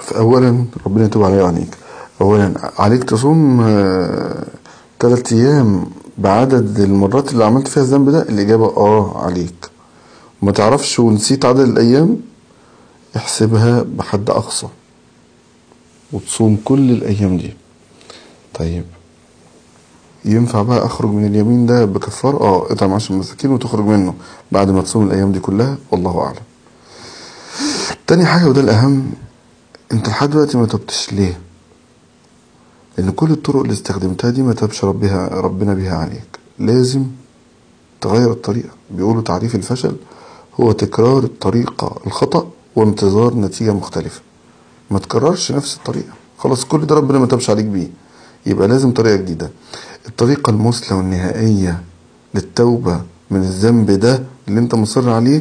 فأولا ربنا يتوب عليا وعليك أولا عليك تصوم آه، تلات أيام بعدد المرات اللي عملت فيها الذنب ده الإجابة آه عليك ما تعرفش ونسيت عدد الأيام احسبها بحد أقصى وتصوم كل الأيام دي طيب ينفع بقى أخرج من اليمين ده بكفار اه اطعم عشر مساكين وتخرج منه بعد ما تصوم الأيام دي كلها والله أعلم تاني حاجة وده الأهم انت لحد دلوقتي ما تبتش ليه لأن كل الطرق اللي استخدمتها دي ما تبش ربها ربنا بها عليك لازم تغير الطريقة بيقولوا تعريف الفشل هو تكرار الطريقة الخطأ وانتظار نتيجة مختلفة ما تكررش نفس الطريقة خلاص كل ده ربنا ما تبش عليك بيه يبقى لازم طريقة جديدة الطريقة المثلى والنهائية للتوبة من الذنب ده اللي انت مصر عليه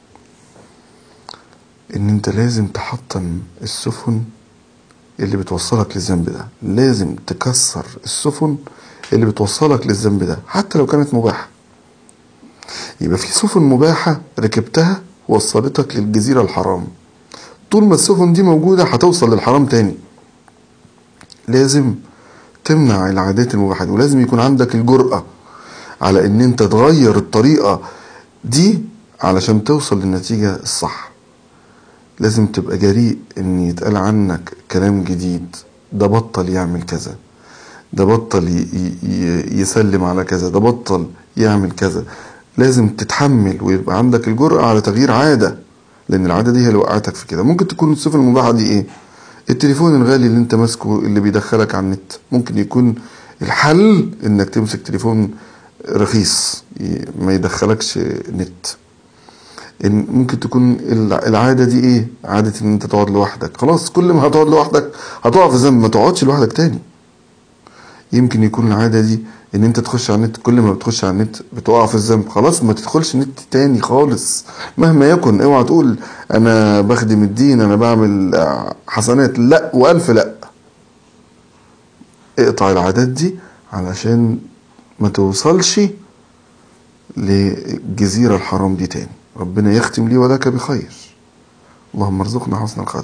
ان انت لازم تحطم السفن اللي بتوصلك للذنب ده لازم تكسر السفن اللي بتوصلك للذنب ده حتى لو كانت مباحة يبقى في سفن مباحة ركبتها وصلتك للجزيرة الحرام طول ما السفن دي موجودة هتوصل للحرام تاني لازم تمنع العادات المباحة دي ولازم يكون عندك الجرأة على ان انت تغير الطريقة دي علشان توصل للنتيجة الصح لازم تبقى جريء ان يتقال عنك كلام جديد ده بطل يعمل كذا ده بطل ي- ي- يسلم على كذا ده بطل يعمل كذا لازم تتحمل ويبقى عندك الجرأة على تغيير عادة لأن العادة دي هي اللي وقعتك في كده ممكن تكون الصفة المباحة دي إيه التليفون الغالي اللي أنت ماسكه اللي بيدخلك على النت ممكن يكون الحل إنك تمسك تليفون رخيص ي- ما يدخلكش نت إن ممكن تكون الع- العادة دي ايه عادة ان انت تقعد لوحدك خلاص كل ما هتقعد لوحدك هتقع في ذنب ما تقعدش لوحدك تاني يمكن يكون العادة دي ان انت تخش على النت كل ما بتخش على النت بتقع في الذنب خلاص ما تدخلش نت تاني خالص مهما يكن اوعى تقول انا بخدم الدين انا بعمل آه، حسنات لا والف لا اقطع العادات دي علشان ما توصلش للجزيرة الحرام دي تاني ربنا يختم لي ولك بخير اللهم ارزقنا حسن الخاتمة